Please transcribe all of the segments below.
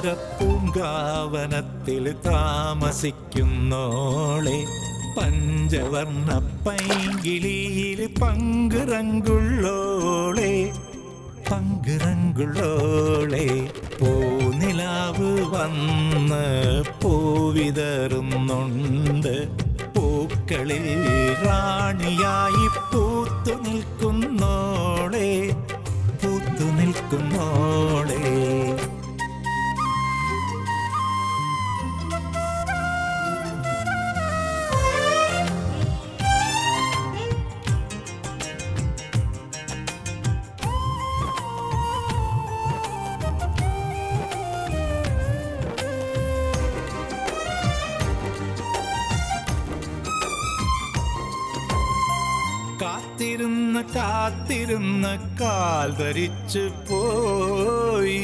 താമരപ്പൂങ്കാവനത്തിൽ താമസിക്കുന്നോളെ പഞ്ചവർണ്ണ പൈങ്കിളിയിൽ പങ്കുറങ്കുള്ളോളെ പങ്കുറങ്കുള്ളോളെ പൂനിലാവ് വന്ന് പൂവിതറുന്നുണ്ട് പൂക്കളിൽ റാണിയായി പൂത്തു നിൽക്കുന്നോളെ പൂത്തു നിൽക്കുന്നോളെ കാത്തിരുന്ന കാത്തിരുന്ന കാൽ ധരിച്ചു പോയി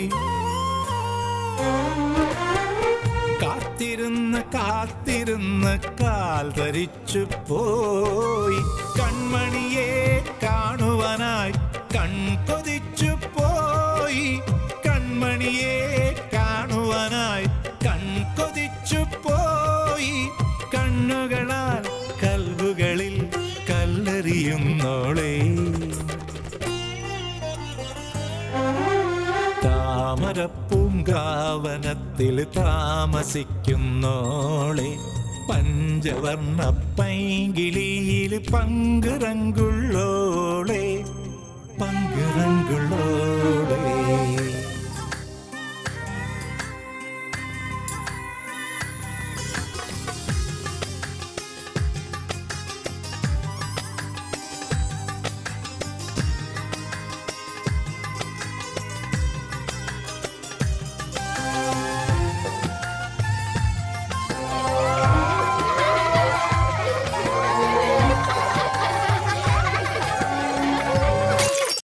കാത്തിരുന്ന കാത്തിരുന്ന കാൽ ധരിച്ചു പോയി കൺമണിയെ കാണുവാനായി കൺകൊതിച്ചു പോയി കൺമണിയെ കാണുവാനായി കൺകൊതിച്ചു പോയി കണ്ണുകളാൽ കൽവുകളിൽ കല്ലെറിയുന്നോളേ താമരപ്പൂങ്കാവനത്തിൽ താമസിക്കുന്നോളെ പഞ്ചവർണ്ണ പൈങ്കിളിയിൽ പങ്കുറങ്കുള്ളോളെ പങ്കുറങ്കുള്ളോളെ